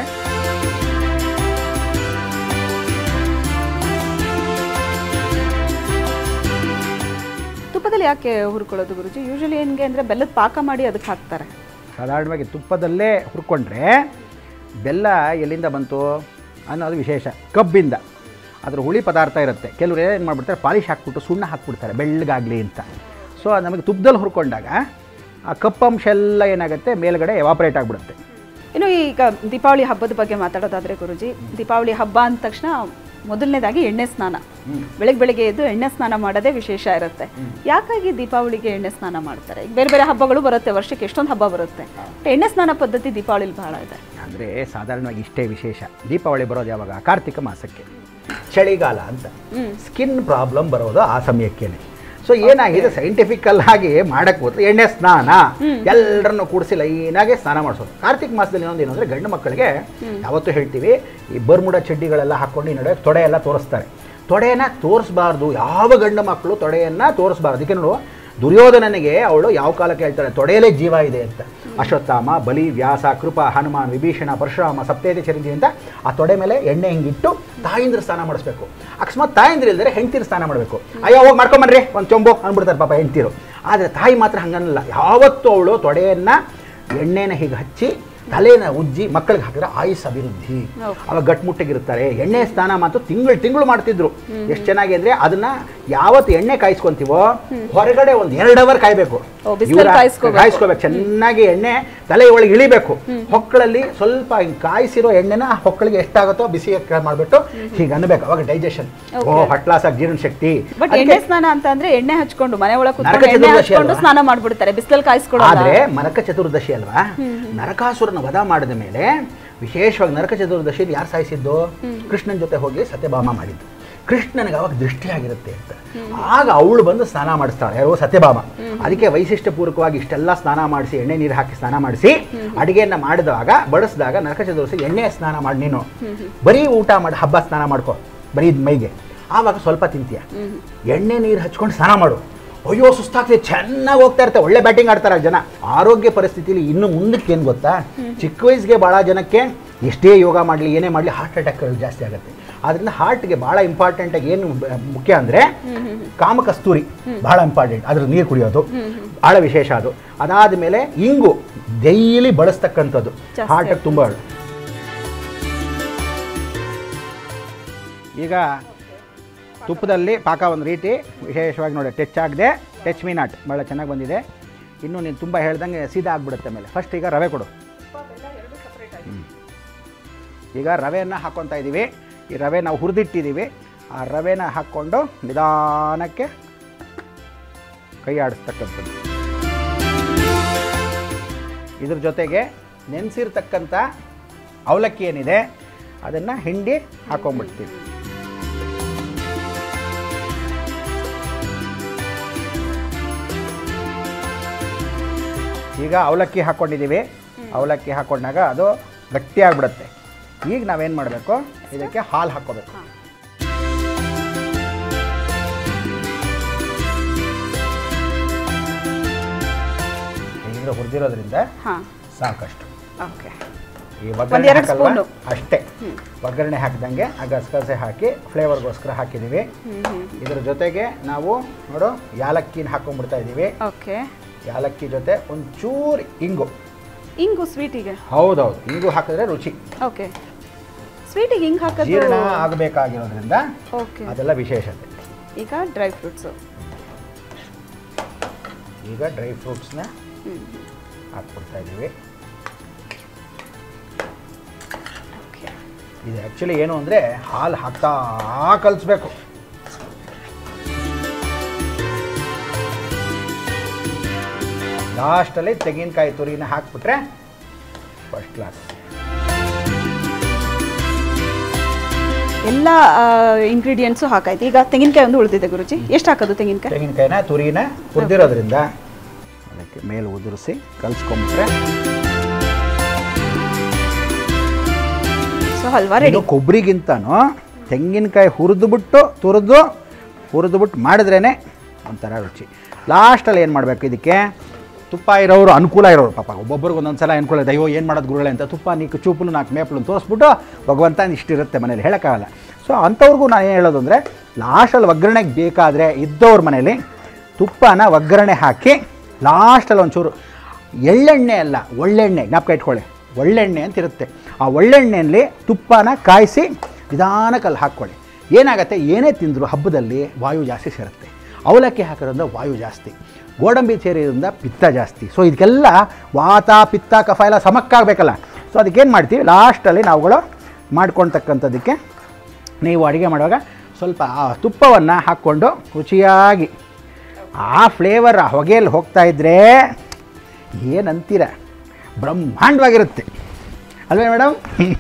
ತುಪ್ಪದಲ್ಲಿ ಯಾಕೆ ಹುರ್ಕೊಳ್ಳೋದು ಗುರುಜಿ ಯೂಶಲಿ ಹೆಂಗೆ ಅಂದರೆ ಬೆಲ್ಲದ ಪಾಕ ಮಾಡಿ ಅದಕ್ಕೆ ಹಾಕ್ತಾರೆ ಸಾಧಾರಣವಾಗಿ ತುಪ್ಪದಲ್ಲೇ ಹುರ್ಕೊಂಡ್ರೆ ಬೆಲ್ಲ ಎಲ್ಲಿಂದ ಬಂತು ಅನ್ನೋದು ವಿಶೇಷ ಕಬ್ಬಿಂದ ಅದ್ರ ಹುಳಿ ಪದಾರ್ಥ ಇರುತ್ತೆ ಕೆಲವರು ಏನು ಮಾಡಿಬಿಡ್ತಾರೆ ಪಾಲಿಶ್ ಹಾಕ್ಬಿಟ್ಟು ಸುಣ್ಣ ಹಾಕ್ಬಿಡ್ತಾರೆ ಬೆಳ್ಳಗಾಗಲಿ ಅಂತ ಸೊ ಅದು ನಮಗೆ ತುಪ್ಪದಲ್ಲಿ ಹುರ್ಕೊಂಡಾಗ ಆ ಕಪ್ಪಂಶ ಎಲ್ಲ ಏನಾಗುತ್ತೆ ಮೇಲ್ಗಡೆ ಎವಾಪರೇಟ್ ಆಗಿಬಿಡುತ್ತೆ ಇನ್ನು ಈಗ ದೀಪಾವಳಿ ಹಬ್ಬದ ಬಗ್ಗೆ ಮಾತಾಡೋದಾದ್ರೆ ಗುರುಜಿ ದೀಪಾವಳಿ ಹಬ್ಬ ಅಂದ ತಕ್ಷಣ ಮೊದಲನೇದಾಗಿ ಎಣ್ಣೆ ಸ್ನಾನ ಬೆಳಗ್ಗೆ ಬೆಳಿಗ್ಗೆ ಎದ್ದು ಎಣ್ಣೆ ಸ್ನಾನ ಮಾಡೋದೇ ವಿಶೇಷ ಇರುತ್ತೆ ಯಾಕಾಗಿ ದೀಪಾವಳಿಗೆ ಎಣ್ಣೆ ಸ್ನಾನ ಮಾಡ್ತಾರೆ ಈಗ ಬೇರೆ ಬೇರೆ ಹಬ್ಬಗಳು ಬರುತ್ತೆ ವರ್ಷಕ್ಕೆ ಎಷ್ಟೊಂದು ಹಬ್ಬ ಬರುತ್ತೆ ಎಣ್ಣೆ ಸ್ನಾನ ಪದ್ಧತಿ ದೀಪಾವಳಿಲಿ ಬಹಳ ಇದೆ ಅಂದರೆ ಸಾಧಾರಣವಾಗಿ ಇಷ್ಟೇ ವಿಶೇಷ ದೀಪಾವಳಿ ಬರೋದು ಯಾವಾಗ ಕಾರ್ತಿಕ ಮಾಸಕ್ಕೆ ಚಳಿಗಾಲ ಅಂತ ಸ್ಕಿನ್ ಪ್ರಾಬ್ಲಮ್ ಬರೋದು ಆ ಸಮಯಕ್ಕೇನೆ ಸೊ ಏನಾಗಿದೆ ಸೈಂಟಿಫಿಕಲ್ ಆಗಿ ಮಾಡಕ್ಕೆ ಹೋದ್ರೆ ಎಣ್ಣೆ ಸ್ನಾನ ಎಲ್ಲರನ್ನು ಕೂಡಿಸಿ ಲೈನಾಗಿ ಸ್ನಾನ ಮಾಡಿಸೋದು ಕಾರ್ತಿಕ ಮಾಸದಲ್ಲಿ ಇನ್ನೊಂದು ಏನು ಅಂದರೆ ಗಂಡು ಮಕ್ಕಳಿಗೆ ಯಾವತ್ತೂ ಹೇಳ್ತೀವಿ ಈ ಬರ್ಮುಡ ಚಡ್ಡಿಗಳೆಲ್ಲ ಹಾಕ್ಕೊಂಡು ಈ ನಡುವೆ ತೊಡೆ ಎಲ್ಲ ತೋರಿಸ್ತಾರೆ ತೊಡೆಯನ್ನು ತೋರಿಸ್ಬಾರ್ದು ಯಾವ ಗಂಡು ಮಕ್ಕಳು ತೊಡೆಯನ್ನು ತೋರಿಸ್ಬಾರ್ದು ಅದಕ್ಕೆ ನೋಡು ದುರ್ಯೋಧನನಿಗೆ ಅವಳು ಯಾವ ಕಾಲಕ್ಕೆ ಹೇಳ್ತಾಳೆ ತೊಡೆಯಲ್ಲೇ ಜೀವ ಇದೆ ಅಂತ ಅಶ್ವತ್ಥಾಮ ಬಲಿ ವ್ಯಾಸ ಕೃಪ ಹನುಮಾನ್ ವಿಭೀಷಣ ಪರಶುರಾಮ ಸಪ್ತೇತಿ ಚಿರಂಜೀವಿ ಅಂತ ಆ ತೊಡೆ ಮೇಲೆ ಎಣ್ಣೆ ಹಿಂಗಿಟ್ಟು ತಾಯಿಂದ್ರ ಸ್ನಾನ ಮಾಡಿಸ್ಬೇಕು ಅಕಸ್ಮಾತ್ ತಾಯಿಂದ್ರ ಇಲ್ದರೆ ಹೆಂಡ್ತಿರು ಸ್ನಾನ ಮಾಡಬೇಕು ಅಯ್ಯೋ ಹೋಗಿ ಮಾಡ್ಕೊಂಬನ್ರಿ ಒಂದು ಚೊಂಬು ಅಂದ್ಬಿಡ್ತಾರೆ ಪಾಪ ಹೆಂಡ್ತಿರು ಆದರೆ ತಾಯಿ ಮಾತ್ರ ಹಂಗನ್ನಲ್ಲ ಯಾವತ್ತೂ ಅವಳು ತೊಡೆಯನ್ನು ಎಣ್ಣೆನ ಹೀಗೆ ಹಚ್ಚಿ ತಲೆನ ಉಜ್ಜಿ ಮಕ್ಕಳಿಗೆ ಹಾಕಿದ್ರೆ ಆಯುಸ್ ಅಭಿವೃದ್ಧಿ Okay. ಅವಾಗ ಗಟ್ಮುಟ್ಟಿಗಿರ್ತಾರೆ ಎಣ್ಣೆ ಸ್ನಾನ ಮಾತ್ರ ತಿಂಗಳು ತಿಂಗಳು ಮಾಡ್ತಿದ್ರು ಎಷ್ಟು ಚೆನ್ನಾಗಿ ಅಂದ್ರೆ ಅದನ್ನ ಯಾವತ್ತು ಎಣ್ಣೆ ಕಾಯಿಸ್ಕೊಂತೀವೋ ಹೊರಗಡೆ ಒಂದು ಎರಡು ಅವರ್ ಕಾಯ್ಬೇಕು ಓ, ಬಿಸ್ಲಲ್ಲಿ ಇವ್ರ- ಕಾಯಿಸ್ಕೋಬೇಕು. ಕಾಯಿಸ್ಕೋಬೇಕು ಚೆನ್ನಾಗಿ ಎಣ್ಣೆ ತಲೆ ಒಳಗೆ ಇಳಿಬೇಕು ಹೊಕ್ಕಳಲ್ಲಿ ಸ್ವಲ್ಪ ಹಿಂಗ್ ಕಾಯಿಸಿರೋ ಎಣ್ಣೆನ ಆ ಹೊಕ್ಕಳಿಗೆ ಎಷ್ಟಾಗುತ್ತೋ ಬಿಸಿ ಮಾಡಿಬಿಟ್ಟು ಹೀಗೆ ಅನ್ಬೇಕು ಅವಾಗ ಡೈಜೆಷನ್ ಓ Okay. ಹೊಟ್ಲಾಸ ಜೀರ್ಣ ಶಕ್ತಿ ಬಟ್ ಅದಕ್ಕೆ- ಎಣ್ಣೆ ಸ್ನಾನ ಅಂತ ಅಂದ್ರೆ ಎಣ್ಣೆ ಹಚ್ಕೊಂಡು ಮನೆ ಒಳಗೆ ನರಕ ಕುತ್ಕೊಂಡು ಎಣ್ಣೆ ಚತುರ್ದಶಿ ಹಚ್ಕೊಂಡು ಅಲ್ವಾ? ಸ್ನಾನ ಮಾಡ್ಬಿಡ್ತಾರೆ ಬಿಸಿಲಲ್ಲಿ ಕಾಯಿಸ್ಕೊಳ್ಳೋಲ್ಲ ಆದ್ರೆ ನರಕ ಚತುರ್ದಶಿ ಅಲ್ವಾ ನರಕಾಸುರನ ವಧ ಮಾಡಿದ ಮೇಲೆ ವಿಶೇಷವಾಗಿ ನರಕ ಚತುರ್ದಶಿ ಯಾರು ಸಾಯಿಸಿದ್ದು ಕೃಷ್ಣನ ಜೊತೆ ಹೋಗಿ ಸತ್ಯಭಾಮ ಮಾಡಿದ್ದು ಕೃಷ್ಣನಿಗೆ ಅವಾಗ ದೃಷ್ಟಿಯಾಗಿರುತ್ತೆ ಅಂತ ಆಗ ಅವಳು ಬಂದು ಸ್ನಾನ ಮಾಡಿಸ್ತಾಳೆ ಯಾರೋ ಸತ್ಯಭಾಮ ಅದಕ್ಕೆ ವೈಶಿಷ್ಟ್ಯಪೂರ್ವಕವಾಗಿ ಇಷ್ಟೆಲ್ಲ ಸ್ನಾನ ಮಾಡಿಸಿ ಎಣ್ಣೆ ನೀರು ಹಾಕಿ ಸ್ನಾನ ಮಾಡಿಸಿ ಅಡಿಗೆಯನ್ನ ಮಾಡಿದಾಗ ಬಡಿಸಿದಾಗ ನರಕ ಚತುರ್ದಶಿ ಎಣ್ಣೆ ಸ್ನಾನ ಮಾಡಿ ನೀನು ಬರೀ ಊಟ ಮಾಡಿ ಹಬ್ಬ ಸ್ನಾನ ಮಾಡ್ಕೊ ಬರೀ ಮೈಗೆ ಆವಾಗ ಸ್ವಲ್ಪ ತಿಂತೀಯ ಎಣ್ಣೆ ನೀರು ಹಚ್ಕೊಂಡು ಸ್ನಾನ ಮಾಡು ಅಯ್ಯೋ ಸುಸ್ತಾಗ್ತದೆ ಚೆನ್ನಾಗಿ ಹೋಗ್ತಾ ಇರ್ತಾರೆ ಒಳ್ಳೆ ಬ್ಯಾಟಿಂಗ್ ಆಡ್ತಾರೆ ಜನ ಆರೋಗ್ಯ ಪರಿಸ್ಥಿತಿಲಿ ಇನ್ನು ಮುಂದಕ್ಕೆ ಏನು ಗೊತ್ತಾ ಚಿಕ್ಕ ವಯಸ್ಸಿಗೆ ಭಾಳ ಜನಕ್ಕೆ ಎಷ್ಟೇ ಯೋಗ ಮಾಡಲಿ ಏನೇ ಮಾಡಲಿ ಹಾರ್ಟ್ ಅಟ್ಯಾಕ್ಗಳು ಜಾಸ್ತಿ ಆಗುತ್ತೆ ಆದ್ರಿಂದ ಹಾರ್ಟ್ಗೆ ಭಾಳ ಇಂಪಾರ್ಟೆಂಟಾಗಿ ಏನು ಬ- ಮುಖ್ಯ ಅಂದರೆ ಕಾಮಕಸ್ತೂರಿ ಭಾಳ ಇಂಪಾರ್ಟೆಂಟ್ ಅದ್ರ ನೀರು ಕುಡಿಯೋದು ಭಾಳ ವಿಶೇಷ ಅದು ಅದಾದ ಮೇಲೆ ಇಂಗು ಡೈಲಿ ಬಳಸ್ತಕ್ಕಂಥದ್ದು ಜಾಸ್ತಿ ಹಾರ್ಟಿಗೆ ತುಂಬ ಒಳ್ಳೆ ಈಗ ತುಪ್ಪದಲ್ಲಿ ಪಾಕ ಒಂದು ರೀತಿ ವಿಶೇಷವಾಗಿ ನೋಡಿ ಟಚ್ ಆಗದೆ ಟಚ್ ಮೀ ನಾಟ್ ಭಾಳ ಚೆನ್ನಾಗಿ ಬಂದಿದೆ ಇನ್ನು ನೀನು ತುಂಬ ಹೇಳ್ದಂಗೆ ಸೀದಾ ಆಗಿಬಿಡುತ್ತೆ ಮೇಲೆ ಫಸ್ಟ್ ಈಗ ರವೆ ಕೊಡು ಹ್ಮ್. ಈಗ ರವೆಯನ್ನು ಹಾಕ್ಕೊತಾ ಇದ್ದೀವಿ ಈ ರವೆ ನಾವು ಹುರಿದಿಟ್ಟಿದ್ದೀವಿ ಆ ರವೆನ ಹಾಕ್ಕೊಂಡು ನಿಧಾನಕ್ಕೆ ಕೈ ಆಡಿಸ್ತಕ್ಕಂಥದ್ದು ಇದ್ರ ಜೊತೆಗೆ ನೆನೆಸಿರ್ತಕ್ಕಂಥ ಅವಲಕ್ಕಿ ಏನಿದೆ ಅದನ್ನು ಹಿಂಡಿ ಹಾಕೊಂಡ್ಬಿಡ್ತೀವಿ ಈಗ ಅವಲಕ್ಕಿ ಹಾಕ್ಕೊಂಡಿದ್ದೀವಿ ಅವಲಕ್ಕಿ ಹಾಕೊಂಡಾಗ ಅದು ಗಟ್ಟಿಯಾಗ್ಬಿಡುತ್ತೆ ಈಗ ನಾವೇನು ಮಾಡಬೇಕು ಇದಕ್ಕೆ ಹಾಲು ಹಾಕ್ಕೋಬೇಕು ಹಾ. ಈಗ ಹುರಿದಿರೋದ್ರಿಂದ ಹಾಂ ಸಾಕಷ್ಟು ಓಕೆ ಈ ಒಂದ್ ಒಗ್ಗರಣೆ ಎರಡ್ ಹಾಕಲ್ವಾ? ಸ್ಪೂನು. ಅಷ್ಟೇ ಒಗ್ಗರಣೆ ಹಾಕಿದಂಗೆ ಆ ಗಸಗಸೆ ಹಾಕಿ ಫ್ಲೇವರ್ಗೋಸ್ಕರ ಹಾಕಿದ್ದೀವಿ ಇದ್ರ ಜೊತೆಗೆ ನಾವು ನೋಡು ಯಾಲಕ್ಕಿನ ಹಾಕೊಂಡ್ಬಿಡ್ತಾ ಇದ್ದೀವಿ ಓಕೆ ಯಾಲಕ್ಕಿ ಜೊತೆ ಒಂಚೂರು ಇಂಗು ಇಂಗು ಸ್ವೀಟಿಗೆ ಹೌದೌದು ಇಂಗು ಹಾಕಿದ್ರೆ ರುಚಿ ಓಕೆ ಸ್ವೀಟಿಗೆ ಹಿಂಗೆ ಹಾಕೋದು ಜೀರ್ಣ ಆಗಬೇಕಾಗಿರೋದ್ರಿಂದ ಓಕೆ ಅದೆಲ್ಲ ವಿಶೇಷತೆ ಈಗ ಡ್ರೈ ಫ್ರೂಟ್ಸು ಈಗ ಡ್ರೈ ಫ್ರೂಟ್ಸ್ನ ಹಾಕ್ಬಿಡ್ತಾ ಇದ್ದೀವಿ ಓಕೆ ಇದು ಆ್ಯಕ್ಚುಲಿ ಏನು ಅಂದರೆ ಹಾಲು ಹಾಕ್ತಾ ಕಲಿಸ್ಬೇಕು ಲಾಸ್ಟಲ್ಲಿ ತೆಂಗಿನಕಾಯಿ ತುರಿನ ಹಾಕ್ಬಿಟ್ರೆ ಫಸ್ಟ್ ಕ್ಲಾಸ್ ಎಲ್ಲ ಇಂಗ್ರೀಡಿಯೆಂಟ್ಸು ಹಾಕಾಯ್ತು ಈಗ ತೆಂಗಿನಕಾಯಿ ಒಂದು ಉಳಿದಿದೆ ಗುರುಜಿ ಎಷ್ಟು ಹಾಕೋದು ತೆಂಗಿನಕಾಯಿ ತೆಂಗಿನಕಾಯಿನ ತುರಿನ ಹುರಿದಿರೋದ್ರಿಂದ ಅದಕ್ಕೆ ಮೇಲೆ ಉದುರಿಸಿ ಕಲಿಸ್ಕೊಂಬಿಟ್ರೆ ಸೊ ಹಲ್ವಾ ರೆಡಿ ಇದು ಕೊಬ್ಬರಿಗಿಂತನೂ ತೆಂಗಿನಕಾಯಿ ಹುರಿದುಬಿಟ್ಟು ತುರಿದು ಹುರಿದುಬಿಟ್ಟು ಮಾಡಿದ್ರೇ ಒಂಥರ ರುಚಿ ಲಾಸ್ಟಲ್ಲಿ ಏನು ಮಾಡಬೇಕು ಇದಕ್ಕೆ ತುಪ್ಪ ಇರೋರು ಅನುಕೂಲ ಇರೋರು ಪಾಪ ಒಬ್ಬೊಬ್ರಿಗೆ ಒಂದೊಂದು ಸಲ ಅನುಕೂಲ ಇದೆ ಅಯ್ಯೋ ಏನು ಮಾಡೋದು ಗುರುಗಳೇ ಅಂತ ತುಪ್ಪ ನೀಕು ಚೂಪಲು ನಾಲ್ಕು ಮೇಪಲು ತೋರಿಸ್ಬಿಟ್ಟು ಭಗವಂತ ಇಷ್ಟಿರುತ್ತೆ ಮನೇಲಿ ಹೇಳೋಕ್ಕಾಗಲ್ಲ ಸೊ ಅಂಥವ್ರಿಗೂ ನಾನು ಏನು ಹೇಳೋದು ಅಂದರೆ ಲಾಸ್ಟಲ್ಲಿ ಒಗ್ಗರಣೆಗೆ ಬೇಕಾದರೆ ಇದ್ದವ್ರ ಮನೇಲಿ ತುಪ್ಪನ ಒಗ್ಗರಣೆ ಹಾಕಿ ಲಾಸ್ಟಲ್ಲಿ ಒಂಚೂರು ಎಳ್ಳೆಣ್ಣೆ ಅಲ್ಲ ಒಳ್ಳೆಣ್ಣೆ ಜ್ಞಾಪಕ ಇಟ್ಕೊಳ್ಳಿ ಒಳ್ಳೆಣ್ಣೆ ಅಂತ ಇರುತ್ತೆ ಆ ಒಳ್ಳೆಣ್ಣೆಯಲ್ಲಿ ತುಪ್ಪನ ಕಾಯಿಸಿ ನಿಧಾನಕ್ಕಲ್ಲಿ ಹಾಕ್ಕೊಳ್ಳಿ ಏನಾಗುತ್ತೆ ಏನೇ ತಿಂದರೂ ಹಬ್ಬದಲ್ಲಿ ವಾಯು ಜಾಸ್ತಿ ಸೇರುತ್ತೆ ಅವಲಕ್ಕಿ ಹಾಕೋದ್ರಿಂದ ವಾಯು ಜಾಸ್ತಿ ಗೋಡಂಬಿ ಸೇರಿದ್ರಿಂದ ಪಿತ್ತ ಜಾಸ್ತಿ ಸೊ ಇದಕ್ಕೆಲ್ಲ ವಾತ ಪಿತ್ತ ಕಫ ಎಲ್ಲ ಸಮಕ್ಕಾಗಬೇಕಲ್ಲ ಸೊ ಅದಕ್ಕೇನು ಮಾಡ್ತೀವಿ ಲಾಸ್ಟಲ್ಲಿ ನಾವುಗಳು ಮಾಡ್ಕೊಳ್ತಕ್ಕಂಥದ್ದಕ್ಕೆ ನೀವು ಅಡುಗೆ ಮಾಡುವಾಗ ಸ್ವಲ್ಪ ಆ ತುಪ್ಪವನ್ನು ಹಾಕ್ಕೊಂಡು ರುಚಿಯಾಗಿ ಆ ಫ್ಲೇವರ್ ಆ ಹೊಗೆಯಲ್ಲಿ ಹೋಗ್ತಾ ಇದ್ದರೆ ಏನಂತೀರ ಬ್ರಹ್ಮಾಂಡವಾಗಿರುತ್ತೆ ಅಲ್ವೇ ಮೇಡಮ್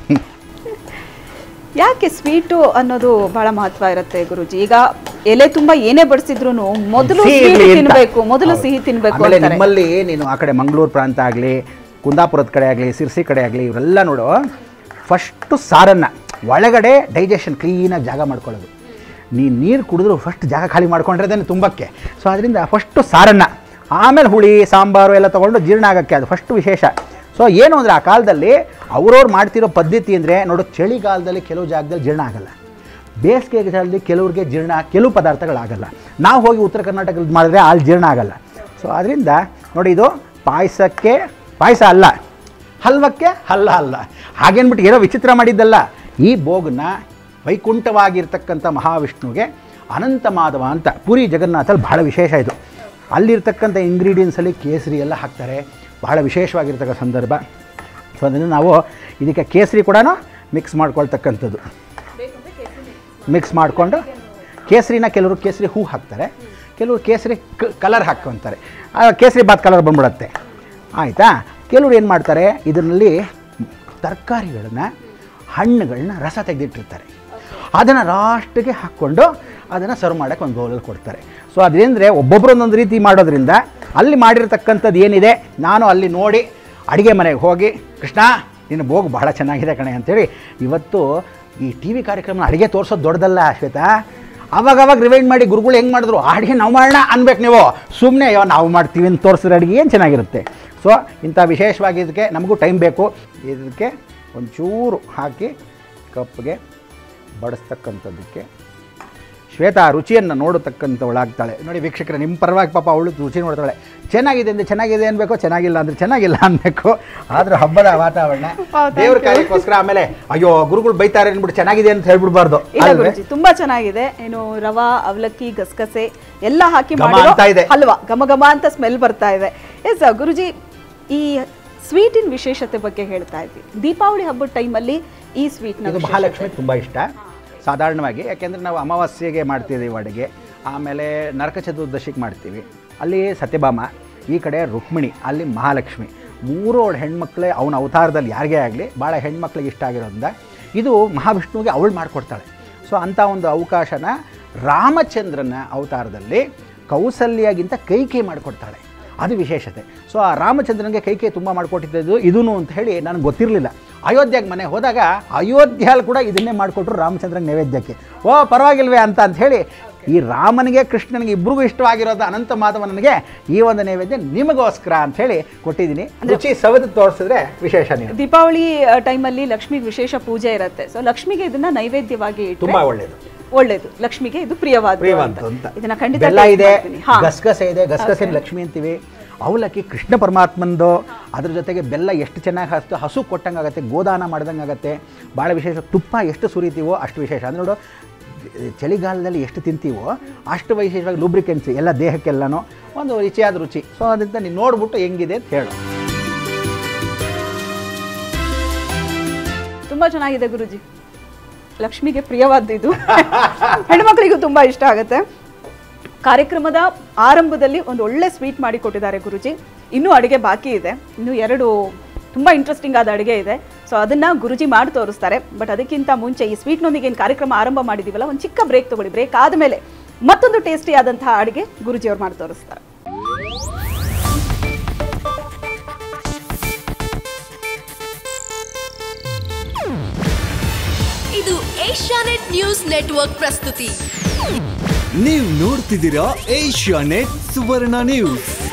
ಯಾಕೆ ಸ್ವೀಟು ಅನ್ನೋದು ಬಹಳ ಮಹತ್ವ ಇರುತ್ತೆ ಗುರುಜಿ ಈಗ ಎಲೆ ತುಂಬಾ ಏನೇ ಬಡಿಸಿದ್ರು ಮೊದಲು ಸಿಹಿ ಸ್ವೀಟ್ ಇರ್ಲಿ ಅಂತ. ತಿನ್ಬೇಕು ಮೊದಲು ಹೌದು. ಸಿಹಿ ತಿನ್ಬೇಕು ಆಮೇಲೆ ಅಂತಾರೆ ನಿಮ್ಮಲ್ಲಿ ನೀನು ಆ ಕಡೆ ಮಂಗಳೂರು ಪ್ರಾಂತ ಆಗಲಿ ಕುಂದಾಪುರದ ಕಡೆ ಆಗಲಿ ಸಿರ್ಸಿ ಕಡೆ ಆಗಲಿ ಇವರೆಲ್ಲ ನೋಡು ಫಸ್ಟು ಸಾರನ್ನು ಒಳಗಡೆ ಡೈಜೆಷನ್ ಕ್ಲೀನಾಗಿ ಜಾಗ ಮಾಡ್ಕೊಳ್ಳೋದು ನೀನು ನೀರು ಕುಡಿದ್ರು ಫಸ್ಟ್ ಜಾಗ ಖಾಲಿ ಮಾಡ್ಕೊಂಡ್ರೆ ಅದನ್ನು ತುಂಬಕ್ಕೆ ಸೊ ಅದರಿಂದ ಫಸ್ಟು ಸಾರನ್ನು ಆಮೇಲೆ ಹುಳಿ ಸಾಂಬಾರು ಎಲ್ಲ ತೊಗೊಂಡು ಜೀರ್ಣ ಆಗೋಕ್ಕೆ ಅದು ಫಸ್ಟ್ ವಿಶೇಷ ಸೊ ಏನು ಅಂದರೆ ಆ ಕಾಲದಲ್ಲಿ ಅವ್ರವ್ರು ಮಾಡ್ತಿರೋ ಪದ್ಧತಿ ಅಂದರೆ ನೋಡು ಚಳಿಗಾಲದಲ್ಲಿ ಕೆಲವು ಜಾಗದಲ್ಲಿ ಜೀರ್ಣ ಆಗಲ್ಲ ಬೇಸಿಗೆ ಕಾಲದಲ್ಲಿ ಕೆಲವ್ರಿಗೆ ಜೀರ್ಣ ಕೆಲವು ಪದಾರ್ಥಗಳಾಗಲ್ಲ ನಾವು ಹೋಗಿ ಉತ್ತರ ಕರ್ನಾಟಕದಲ್ಲಿ ಮಾಡಿದ್ರೆ ಅಲ್ಲಿ ಜೀರ್ಣ ಆಗಲ್ಲ ಸೊ ಅದರಿಂದ ನೋಡಿ ಇದು ಪಾಯಸಕ್ಕೆ ಪಾಯಸ ಅಲ್ಲ ಹಲ್ವಕ್ಕೆ ಹಲ್ಲ ಅಲ್ಲ ಹಾಗೇನ್ಬಿಟ್ಟು ಏನೋ ವಿಚಿತ್ರ ಮಾಡಿದ್ದಲ್ಲ ಈ ಬೋಗನ್ನ ವೈಕುಂಠವಾಗಿರ್ತಕ್ಕಂಥ ಮಹಾವಿಷ್ಣುವಿಗೆ ಅನಂತ ಮಾಧವ ಅಂತ ಪುರಿ ಜಗನ್ನಾಥಲ್ಲಿ ಬಹಳ ವಿಶೇಷ ಇದು ಅಲ್ಲಿರ್ತಕ್ಕಂಥ ಇಂಗ್ರೀಡಿಯೆಂಟ್ಸಲ್ಲಿ ಕೇಸರಿ ಎಲ್ಲ ಹಾಕ್ತಾರೆ ಬಹಳ ವಿಶೇಷವಾಗಿರ್ತಕ್ಕ ಸಂದರ್ಭ ಸೊ ಅದನ್ನು ನಾವು ಇದಕ್ಕೆ ಕೇಸರಿ ಕೂಡ ಮಿಕ್ಸ್ ಮಾಡ್ಕೊಳ್ತಕ್ಕಂಥದ್ದು ಮಿಕ್ಸ್ ಮಾಡಿಕೊಂಡು ಕೇಸರಿನ ಕೆಲವರು ಕೇಸರಿ ಹೂ ಹಾಕ್ತಾರೆ ಕೆಲವರು ಕೇಸರಿ ಕಲರ್ ಹಾಕ್ಕೊಂತಾರೆ ಆ ಕೇಸರಿ ಬಾತ್ ಕಲರ್ ಬಂದ್ಬಿಡುತ್ತೆ ಆಯಿತಾ ಕೆಲವ್ರು ಏನು ಮಾಡ್ತಾರೆ ಇದರಲ್ಲಿ ತರಕಾರಿಗಳನ್ನ ಹಣ್ಣುಗಳನ್ನ ರಸ ತೆಗೆದಿಟ್ಟಿರ್ತಾರೆ ಅದನ್ನು ಲಾಸ್ಟಿಗೆ ಹಾಕ್ಕೊಂಡು ಅದನ್ನು ಸರ್ವ್ ಮಾಡೋಕ್ಕೆ ಒಂದು ಬೌಲಲ್ಲಿ ಕೊಡ್ತಾರೆ ಸೊ ಅದೇಂದರೆ ಒಬ್ಬೊಬ್ಬರು ಒಂದೊಂದು ರೀತಿ ಮಾಡೋದ್ರಿಂದ ಅಲ್ಲಿ ಮಾಡಿರ್ತಕ್ಕಂಥದ್ದು ಏನಿದೆ ನಾನು ಅಲ್ಲಿ ನೋಡಿ ಅಡುಗೆ ಮನೆಗೆ ಹೋಗಿ ಕೃಷ್ಣ ನಿನ್ನ ಬೋಗು ಬಹಳ ಚೆನ್ನಾಗಿದೆ ಕಣೆ ಅಂತೇಳಿ ಇವತ್ತು ಈ ಟಿ ವಿ ಕಾರ್ಯಕ್ರಮ ಅಡುಗೆ ತೋರಿಸೋದು ದೊಡ್ಡದಲ್ಲ ಶ್ವೇತಾ ಅವಾಗ ಅವಾಗ ರಿವೈಂಡ್ ಮಾಡಿ ಗುರುಗಳು ಹೆಂಗೆ ಮಾಡಿದ್ರು ಆ ಅಡುಗೆ ನಾವು ಮಾಡೋಣ ಅನ್ಬೇಕು ನೀವು ಸುಮ್ಮನೆ ಅಯ್ಯೋ ನಾವು ಮಾಡ್ತೀವಿ ಅಂತ ತೋರಿಸಿದ್ರೆ ಅಡುಗೆ ಏನು ಚೆನ್ನಾಗಿರುತ್ತೆ ಸೊ ಇಂಥ ವಿಶೇಷವಾಗಿ ಇದಕ್ಕೆ ನಮಗೂ ಟೈಮ್ ಬೇಕು ಇದಕ್ಕೆ ಒಂಚೂರು ಹಾಕಿ ಕಪ್ಗೆ ಬಡಿಸ್ತಕ್ಕಂಥದ್ದಕ್ಕೆ ಶ್ವೇತಾ ಆ ರುಚಿಯನ್ನು ನೋಡತಕ್ಕಂಥವಳಾಗ್ತಾಳೆ ನೋಡಿ ವೀಕ್ಷಕರೇ ನಿಮ್ಮ ಪರವಾಗಿ ಪಾಪ ಅವಳು ರುಚಿ ನೋಡ್ತಾಳೆ ಚೆನ್ನಾಗಿದೆ ಅಂದರೆ ಚೆನ್ನಾಗಿದೆ ಅನ್ಬೇಕು ಚೆನ್ನಾಗಿಲ್ಲ ಅಂದರೆ ಚೆನ್ನಾಗಿಲ್ಲ ಅನ್ಬೇಕು ಆದರೂ ಹಬ್ಬದ ವಾತಾವರಣ thank ದೇವ್ರ you. ಕಾರ್ಯಕ್ಕೋಸ್ಕರ ಆಮೇಲೆ ಅಯ್ಯೋ ಗುರುಗಳು ಬೈತಾರೆ ಅಂದ್ಬಿಟ್ಟು ಚೆನ್ನಾಗಿದೆ ಅಂತ ಹೇಳ್ಬಿಡ್ಬಾರ್ದು ಇಲ್ಲ ಅಲ್ವೇ? ಗುರುಜಿ ತುಂಬಾ ಚೆನ್ನಾಗಿದೆ ಏನು ರವಾ ಅವಲಕ್ಕಿ ಗಸಗಸೆ ಎಲ್ಲ ಹಾಕಿ ಘಮ ಮಾಡಿರೋ ಅಂತ ಇದೆ. ಹಲ್ವಾ ಘಮ ಘಮ ಅಂತ ಸ್ಮೆಲ್ ಬರ್ತಾ ಇದೆ ಎಸ್ ಗುರುಜಿ ಈ ಸ್ವೀಟಿನ ವಿಶೇಷತೆ ಬಗ್ಗೆ ಹೇಳ್ತಾ ಇದ್ವಿ ದೀಪಾವಳಿ ಹಬ್ಬದ ಟೈಮಲ್ಲಿ ಈ ಸ್ವೀಟ್ನ ಇದು ಮಹಾಲಕ್ಷ್ಮಿ ತುಂಬ ಇಷ್ಟ ಸಾಧಾರಣವಾಗಿ ಯಾಕೆಂದರೆ ನಾವು ಅಮಾವಾಸ್ಯೆಗೆ ಮಾಡ್ತಿದ್ದೀವಿ ಅಡುಗೆ ಆಮೇಲೆ ನರಕ ಚತುರ್ದಶಿಗೆ ಮಾಡ್ತೀವಿ ಅಲ್ಲಿ ಸತ್ಯಭಾಮ ಈ ಕಡೆ ರುಕ್ಮಿಣಿ ಅಲ್ಲಿ ಮಹಾಲಕ್ಷ್ಮಿ ಮೂರು ಅವಳು ಹೆಣ್ಮಕ್ಳೇ ಅವನ ಅವತಾರದಲ್ಲಿ ಯಾರಿಗೇ ಆಗಲಿ ಭಾಳ ಹೆಣ್ಮಕ್ಳಿಗೆ ಇಷ್ಟ ಆಗಿರೋದ್ರಿಂದ ಇದು ಮಹಾವಿಷ್ಣುವಿಗೆ ಅವಳು ಮಾಡಿಕೊಡ್ತಾಳೆ ಸೊ ಅಂಥ ಒಂದು ಅವಕಾಶನ ರಾಮಚಂದ್ರನ ಅವತಾರದಲ್ಲಿ ಕೌಸಲ್ಯಗಿಂತ ಕೈಕೈ ಮಾಡಿಕೊಡ್ತಾಳೆ ಅದು ವಿಶೇಷತೆ ಸೊ ಆ ರಾಮಚಂದ್ರನಿಗೆ ಕೈಕೈ ತುಂಬ ಮಾಡಿಕೊಟ್ಟಿದ್ದು ಇದೂ ಅಂತ ಹೇಳಿ ನನಗೆ ಗೊತ್ತಿರಲಿಲ್ಲ ಅಯೋಧ್ಯೆಗೆ ಮನೆ ಹೋದಾಗ ಅಯೋಧ್ಯೆಯಲ್ಲಿ ಕೂಡ ಇದನ್ನೇ ಮಾಡಿಕೊಟ್ರು ರಾಮಚಂದ್ರನ ನೈವೇದ್ಯಕ್ಕೆ ಓ ಪರವಾಗಿಲ್ವೇ ಅಂತ ಅಂತ ಹೇಳಿ ಈ ರಾಮನಿಗೆ ಕೃಷ್ಣನಿಗೆ ಇಬ್ಬರಿಗೂ ಇಷ್ಟವಾಗಿರೋದು ಅನಂತ ಮಾಧವನಿಗೆ ಈ ಒಂದು ನೈವೇದ್ಯ ನಿಮಗೋಸ್ಕರ ಅಂತ ಹೇಳಿ ಕೊಟ್ಟಿದ್ದೀನಿ ರುಚಿ ಸವಿದು ತೋರಿಸಿದ್ರೆ ವಿಶೇಷ ನೀವು ದೀಪಾವಳಿ ಟೈಮಲ್ಲಿ ಲಕ್ಷ್ಮಿಗೆ ವಿಶೇಷ ಪೂಜೆ ಇರುತ್ತೆ ಸೊ ಲಕ್ಷ್ಮಿಗೆ ಇದನ್ನ ನೈವೇದ್ಯವಾಗಿ ಇಟ್ರೆ ತುಂಬ ಒಳ್ಳೆಯದು ಒಳ್ಳೇದು ಲಕ್ಷ್ಮಿಗೆ ಇದು ಪ್ರಿಯವಾದ ಪ್ರಿಯವಂತು ಅಂತ ಇದನ್ನ ಖಂಡಿತ ಬೆಲ್ಲ taste ಇದೆ ಮಾಡ್ತೀನಿ. ಹಾ ಗಸಗಸೆ ಇದೆ ಗಸಗಸೆ ಲಕ್ಷ್ಮಿ ಅಂತೀವಿ ಅವಲಕ್ಕಿ ಕೃಷ್ಣ ಪರಮಾತ್ಮಂದು ಅದ್ರ ಜೊತೆಗೆ ಬೆಲ್ಲ ಎಷ್ಟು ಚೆನ್ನಾಗಿ ಹಸ್ತು ಹಸು ಕೊಟ್ಟಂಗೆ ಆಗುತ್ತೆ ಗೋದಾನ ಮಾಡ್ದಂಗೆ ಆಗುತ್ತೆ ಭಾಳ ವಿಶೇಷ ತುಪ್ಪ ಎಷ್ಟು ಸುರಿತೀವೋ ಅಷ್ಟು ವಿಶೇಷ ಅಂದ್ರೆ ನೋಡು ಚಳಿಗಾಲದಲ್ಲಿ ಎಷ್ಟು ತಿಂತೀವೋ ಅಷ್ಟು ವಿಶೇಷವಾಗಿ ಲೂಬ್ರಿಕೆನ್ಸಿ ಎಲ್ಲ ದೇಹಕ್ಕೆಲ್ಲನೂ ಒಂದು ರುಚಿಯಾದ ರುಚಿ ಸೊ ಅದರಿಂದ ನೀನು ನೋಡ್ಬಿಟ್ಟು ಹೆಂಗಿದೆ ಅಂತ ಹೇಳು ತುಂಬಾ ಚೆನ್ನಾಗಿದೆ ಗುರುಜಿ ಲಕ್ಷ್ಮಿಗೆ ಪ್ರಿಯವಾದ್ದು ಇದು ಹೆಣ್ಮಕ್ಳಿಗೂ ತುಂಬಾ ಇಷ್ಟ ಆಗುತ್ತೆ ಕಾರ್ಯಕ್ರಮದ ಆರಂಭದಲ್ಲಿ ಒಂದು ಒಳ್ಳೆ ಸ್ವೀಟ್ ಮಾಡಿ ಕೊಟ್ಟಿದ್ದಾರೆ ಗುರುಜಿ ಇನ್ನೂ ಅಡುಗೆ ಬಾಕಿ ಇದೆ ಇನ್ನು ಎರಡು ತುಂಬ ಇಂಟ್ರೆಸ್ಟಿಂಗ್ ಆದ ಅಡುಗೆ ಇದೆ ಸೊ ಅದನ್ನ ಗುರುಜಿ ಮಾಡಿ ತೋರಿಸ್ತಾರೆ ಬಟ್ ಅದಕ್ಕಿಂತ ಮುಂಚೆ ಈ ಸ್ವೀಟ್ನೊಂದಿಗೆ ಏನು ಕಾರ್ಯಕ್ರಮ ಆರಂಭ ಮಾಡಿದ್ದೀವಲ್ಲ ಒಂದು ಚಿಕ್ಕ ಬ್ರೇಕ್ ತಗೊಳ್ಳಿ ಬ್ರೇಕ್ ಆದಮೇಲೆ ಮತ್ತೊಂದು ಟೇಸ್ಟಿ ಆದಂತಹ ಅಡುಗೆ ಗುರುಜಿ ಅವ್ರು ಮಾಡಿ ತೋರಿಸ್ತಾರೆ ಇದು ಏಷ್ಯಾನೆಟ್ ನ್ಯೂಸ್ ನೆಟ್ವರ್ಕ್ ಪ್ರಸ್ತುತಿ ನೀವು ನೋಡ್ತಿದ್ದೀರಾ ಏಷ್ಯಾ ನೆಟ್ ಸುವರ್ಣ ನ್ಯೂಸ್